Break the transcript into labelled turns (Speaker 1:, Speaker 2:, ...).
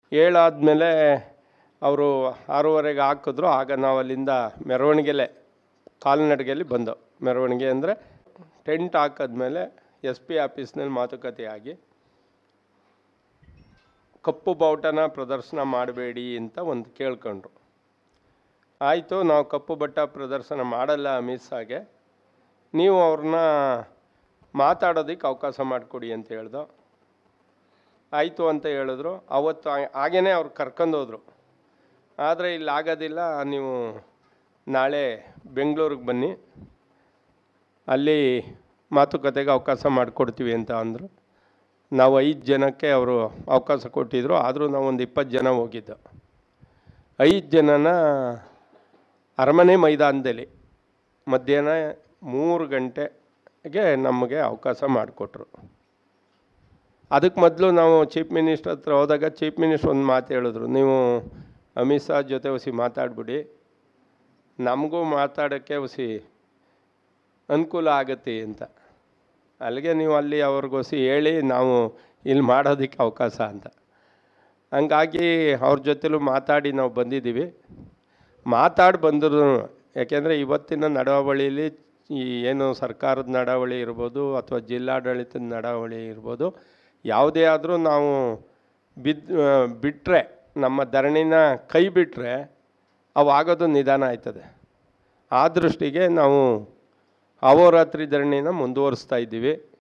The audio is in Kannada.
Speaker 1: ಏಳಾದಮೇಲೆ ಅವರು ಆರೂವರೆಗೆ ಹಾಕಿದ್ರು ಆಗ ನಾವು ಅಲ್ಲಿಂದ ಮೆರವಣಿಗೆಲೆ ಕಾಲ್ನಡಿಗೆಯಲ್ಲಿ ಬಂದು ಮೆರವಣಿಗೆ ಅಂದರೆ ಟೆಂಟ್ ಹಾಕಿದ್ಮೇಲೆ ಎಸ್ ಪಿ ಆಫೀಸ್ನಲ್ಲಿ ಮಾತುಕತೆ ಆಗಿ ಕಪ್ಪು ಬಾವುಟನ ಪ್ರದರ್ಶನ ಮಾಡಬೇಡಿ ಅಂತ ಒಂದು ಕೇಳ್ಕೊಂಡ್ರು ಆಯಿತು ನಾವು ಕಪ್ಪು ಬಟ್ಟ ಪ್ರದರ್ಶನ ಮಾಡಲ್ಲ ಅಮಿತ್ ಶಾಗೆ ನೀವು ಅವ್ರನ್ನ ಮಾತಾಡೋದಕ್ಕೆ ಅವಕಾಶ ಮಾಡಿಕೊಡಿ ಅಂತ ಹೇಳ್ದು ಆಯಿತು ಅಂತ ಹೇಳಿದ್ರು ಅವತ್ತು ಆ- ಹಾಗೇನೆ ಅವ್ರು ಕರ್ಕೊಂಡೋದ್ರು ಆದರೆ ಇಲ್ಲಿ ಆಗೋದಿಲ್ಲ ನೀವು ನಾಳೆ ಬೆಂಗಳೂರಿಗೆ ಬನ್ನಿ ಅಲ್ಲಿ ಮಾತುಕತೆಗೆ ಅವಕಾಶ ಮಾಡಿಕೊಡ್ತೀವಿ ಅಂತ ಅಂದರು ನಾವು ಐದು ಜನಕ್ಕೆ ಅವರು ಅವಕಾಶ ಕೊಟ್ಟಿದ್ದರು ಆದರೂ ನಾವು ಒಂದು ಇಪ್ಪತ್ತು ಜನ ಹೋಗಿದ್ದು ಐದು ಜನನ ಅರಮನೆ ಮೈದಾನದಲ್ಲಿ ಮಧ್ಯಾಹ್ನ ಮೂರು ಗಂಟೆಗೆ ನಮಗೆ ಅವಕಾಶ ಮಾಡಿಕೊಟ್ರು ಅದಕ್ಕೆ ಮೊದಲು ನಾವು ಚೀಫ್ ಮಿನಿಸ್ಟರ್ ಹತ್ರ ಹೋದಾಗ ಚೀಫ್ ಮಿನಿಸ್ಟರ್ ಒಂದು ಮಾತು ಹೇಳಿದ್ರು ನೀವು ಅಮಿತ್ ಶಾ ಜೊತೆ ಹೊಸಿ ಮಾತಾಡ್ಬಿಡಿ ನಮಗೂ ಮಾತಾಡೋಕ್ಕೆ ಹೊಸಿ ಅನುಕೂಲ ಆಗುತ್ತೆ ಅಂತ ಅಲ್ಲಿಗೆ ನೀವು ಅಲ್ಲಿ ಅವ್ರಿಗೋಸಿ ಹೇಳಿ ನಾವು ಇಲ್ಲಿ ಮಾಡೋದಕ್ಕೆ ಅವಕಾಶ ಅಂತ ಹಂಗಾಗಿ ಅವ್ರ ಜೊತೆಲೂ ಮಾತಾಡಿ ನಾವು ಬಂದಿದ್ದೀವಿ ಮಾತಾಡಿ ಬಂದ್ರು ಯಾಕೆಂದರೆ ಇವತ್ತಿನ ನಡಾವಳಿಲಿ ಈ ಏನು ಸರ್ಕಾರದ ನಡಾವಳಿ ಇರ್ಬೋದು ಅಥವಾ ಜಿಲ್ಲಾಡಳಿತದ ನಡಾವಳಿ ಇರ್ಬೋದು ಯಾವುದೇ ಆದರೂ ನಾವು ಬಿದ್ದು ಬಿಟ್ಟರೆ ನಮ್ಮ ಧರಣಿನ ಕೈ ಬಿಟ್ಟರೆ ಅವು ಆಗೋದು ನಿಧಾನ ಆಯ್ತದೆ ಆ ದೃಷ್ಟಿಗೆ ನಾವು ಅಹೋರಾತ್ರಿ ಧರಣಿನ ಮುಂದುವರಿಸ್ತಾ ಇದ್ದೀವಿ